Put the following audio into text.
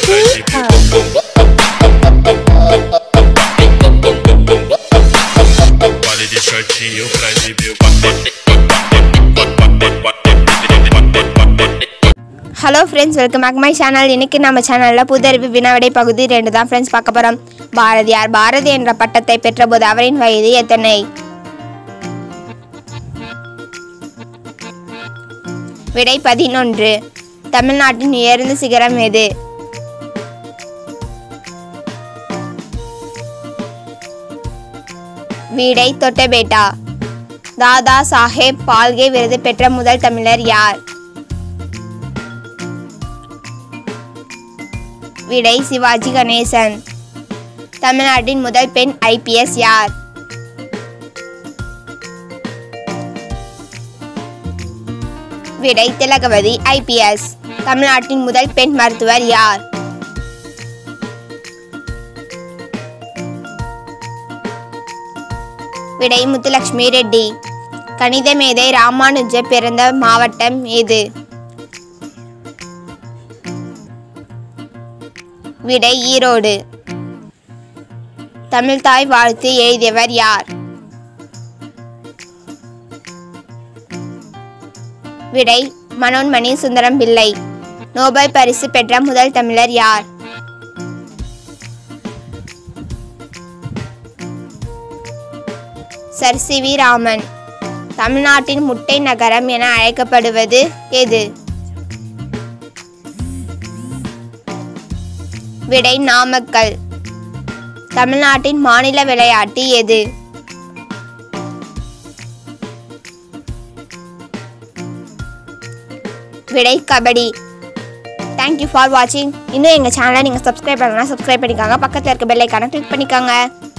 Vale de shortinho pra exibir o hello friends welcome back my channel இன்னைக்கு நம்ம சேனலில் புதறிவு வினாவிடை பகுதி ரெண்டு தான் ஃப்ரெண்ட்ஸ் பார்க்க போகிறோம் பாரதியார் பாரதி என்ற பட்டத்தை பெற்றபோது அவரின் வயது எத்தனை விடை பதினொன்று தமிழ்நாட்டின் உயர்ந்த சிகரம் எது வீடை தொட்டபேட்டா தாதா சாஹேப் பால்கே விருது பெற்ற முதல் தமிழர் யார் விடை சிவாஜி கணேசன் தமிழ்நாட்டின் முதல் பெண் ஐபிஎஸ் யார் விடை திலகவதி ஐபிஎஸ் தமிழ்நாட்டின் முதல் பெண் மருத்துவர் யார் விடை முத்துலட்சுமி ரெட்டி கணித மேதை ராமானுஜ பிறந்த மாவட்டம் எது விடை ஈரோடு தமிழ்தாய் வாழ்த்து எழுதியவர் யார் விடை மனோன்மணி சுந்தரம் பிள்ளை நோபல் பரிசு பெற்ற முதல் தமிழர் யார் சர் சி வி ராமன் தமிழ்நாட்டின் முட்டை நகரம் என அழைக்கப்படுவது எது விடை நாமக்கல் தமிழ்நாட்டின் மாநில விளையாட்டு எது விடை கபடி தேங்க்யூ ஃபார் வாட்சிங் இன்னும் எங்கள் சேனலை நீங்கள் சப்ஸ்கிரைப் பண்ணலாம் சப்ஸ்கிரைப் பண்ணிக்கோங்க பக்கத்தில் இருக்க பெல் ஐக்கானை கிளிக் பண்ணிக்கோங்க